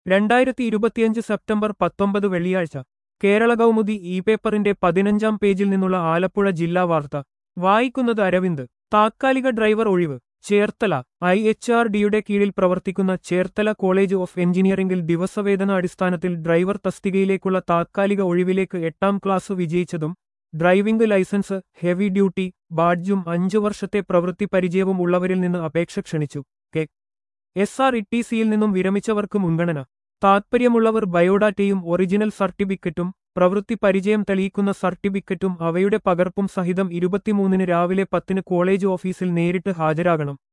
രണ്ടായിരത്തി ഇരുപത്തിയഞ്ച് സെപ്റ്റംബർ പത്തൊമ്പത് വെള്ളിയാഴ്ച കേരള കൗമുദി ഇ പേപ്പറിന്റെ പതിനഞ്ചാം പേജിൽ നിന്നുള്ള ആലപ്പുഴ ജില്ലാ വാർത്ത വായിക്കുന്നത് അരവിന്ദ് താത്കാലിക ഡ്രൈവർ ഒഴിവ് ചേർത്തല ഐ എച്ച് ആർ ഡിയുടെ കീഴിൽ പ്രവർത്തിക്കുന്ന ചേർത്തല കോളേജ് ഓഫ് എഞ്ചിനീയറിംഗിൽ ദിവസവേതന അടിസ്ഥാനത്തിൽ ഡ്രൈവർ തസ്തികയിലേക്കുള്ള താത്കാലിക ഒഴിവിലേക്ക് എട്ടാം ക്ലാസ് വിജയിച്ചതും ഡ്രൈവിംഗ് ലൈസൻസ് ഹെവി ഡ്യൂട്ടി ബാഡ്ജും അഞ്ചു വർഷത്തെ പ്രവൃത്തി പരിചയവും ഉള്ളവരിൽ നിന്ന് അപേക്ഷ ക്ഷണിച്ചു കെ എസ് ആർ ഇ സിയിൽ നിന്നും വിരമിച്ചവർക്ക് മുൻഗണന താത്പര്യമുള്ളവർ ബയോഡാറ്റയും ഒറിജിനൽ സർട്ടിഫിക്കറ്റും പ്രവൃത്തി പരിചയം തെളിയിക്കുന്ന സർട്ടിഫിക്കറ്റും അവയുടെ പകർപ്പും സഹിതം ഇരുപത്തിമൂന്നിന് രാവിലെ പത്തിന് കോളേജ് ഓഫീസിൽ നേരിട്ട് ഹാജരാകണം